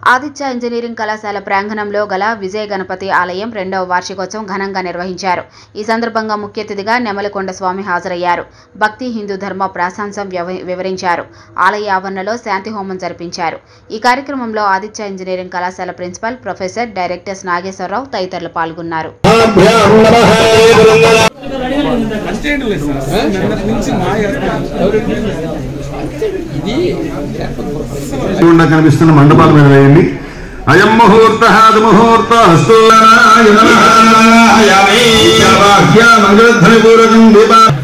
Aditya engineering కళాశాల ప్రాంగణంలో గల విజయ గణపతి ఆలయం రెండవ వార్షికోత్సవం ఘనంగా నిర్వహించారు ఈ సందర్భంగా ముఖ్య అతిథిగా నెమలికొండ స్వామి హాజరయ్యారు భక్తి హిందూ ధర్మ ప్రాశాంసం వ్యవ- వివరించారు ఆలయ ఆవరణలో శాంతి హోమం జరిపించారు ఈ కార్యక్రమంలో ఆదిత్య ఇంజనీరింగ్ కళాశాల ప్రిన్సిపల్ ప్రొఫెసర్ డైరెక్టర్స్ నాగేశ్వరరావు తదితరులు పాల్గొన్నారు గుండా కనిపిస్తున్న మండపాల మీద వేయండి అయం ముహూర్త ముహూర్త మంగళధ్వని పూర్వకం దీపా